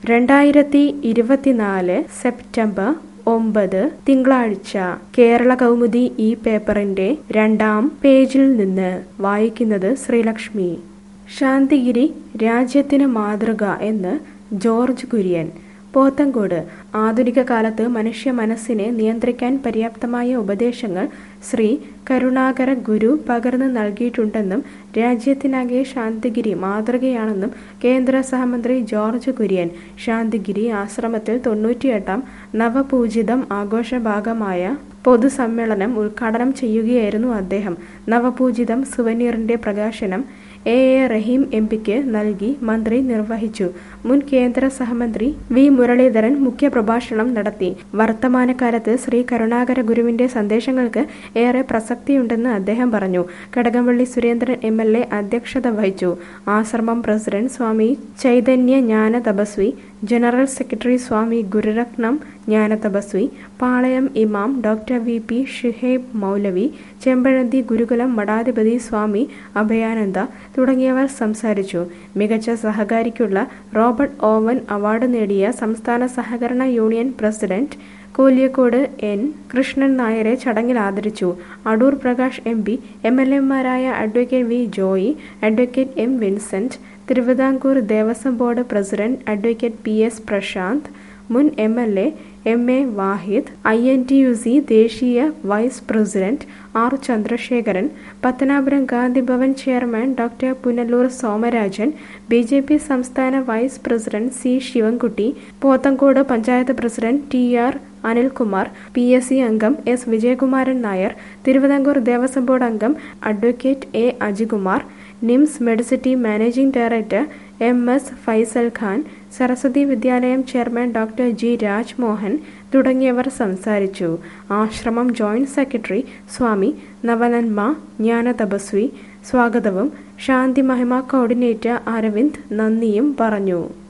രണ്ടായിരത്തി ഇരുപത്തിനാല് സെപ്റ്റംബർ ഒമ്പത് തിങ്കളാഴ്ച കേരള കൗമുദി ഈ പേപ്പറിന്റെ രണ്ടാം പേജിൽ നിന്ന് വായിക്കുന്നത് ശ്രീലക്ഷ്മി ശാന്തിഗിരി രാജ്യത്തിന് മാതൃക എന്ന് ജോർജ് കുര്യൻ പോത്തങ്കോട് ആധുനിക കാലത്ത് മനുഷ്യ മനസ്സിനെ നിയന്ത്രിക്കാൻ പര്യാപ്തമായ ഉപദേശങ്ങൾ ശ്രീ കരുണാകര ഗുരു പകർന്നു നൽകിയിട്ടുണ്ടെന്നും രാജ്യത്തിനാകെ ശാന്തിഗിരി മാതൃകയാണെന്നും കേന്ദ്ര സഹമന്ത്രി ജോർജ് കുര്യൻ ശാന്തിഗിരി ആശ്രമത്തിൽ തൊണ്ണൂറ്റിയെട്ടാം നവപൂജിതം ആഘോഷ ഭാഗമായ പൊതുസമ്മേളനം ഉദ്ഘാടനം ചെയ്യുകയായിരുന്നു അദ്ദേഹം നവപൂജിതം സുവനീറിന്റെ പ്രകാശനം എ എ റഹീം എം പിക്ക് നൽകി മന്ത്രി നിർവഹിച്ചു മുൻ കേന്ദ്ര സഹമന്ത്രി വി മുരളീധരൻ മുഖ്യപ്രഭാഷണം നടത്തി വർത്തമാനകാലത്ത് ശ്രീ കരുണാകര ഗുരുവിന്റെ സന്ദേശങ്ങൾക്ക് ഏറെ പ്രസക്തിയുണ്ടെന്ന് അദ്ദേഹം പറഞ്ഞു Kadakampally Surendran M L A അധ്യക്ഷത വഹിച്ചു ആശ്രമം president Swami Chaitanya Jnana Tapasvi general secretary Swami Gururatnam Jnana Tapasvi Palayam ഇമാം ഡോക്ടർ വി പി ഷുഹൈബ് മൗലവി ചെമ്പഴന്തി ഗുരുകുലം മഠാധിപതി സ്വാമി അഭയാനന്ദ തുടങ്ങിയവർ സംസാരിച്ചു മികച്ച സഹകാരിക്കുള്ള റോബർട്ട് ഓവൻ അവാർഡ് നേടിയ സംസ്ഥാന സഹകരണ union president Koliyakode N Krishnan നായരെ ചടങ്ങിൽ ആദരിച്ചു Adoor Prakash M P M L എമാരായ advocate V Joy advocate M Vincent Thiruvithamkoor Devaswom board president advocate P S Prasanth മുൻ M L A M A Vahid I N T U C ദേശീയ vice president R Chandrasekharan Pathanapuram Gandhi Bhavan chairman doctor Punalur Somarajan B J P സംസ്ഥാന vice president C Sivankutty Pothencode panchayat president T R Anilkumar P S C അംഗം S Vijayakumaran Nair Thiruvithamkoor Devaswom board അംഗം advocate A Ajikumar NIMS Medicity managing director M S Faisal Khan Saraswathi Vidyalayam chairman doctor G Rajmohan തുടങ്ങിയവർ സംസാരിച്ചു ആശ്രമം joint secretary സ്വാമി നവനന്മ ജ്ഞാന തപസ്വി സ്വാഗതവും ശാന്തി മഹിമ coordinator Aravind നന്ദിയും പറഞ്ഞു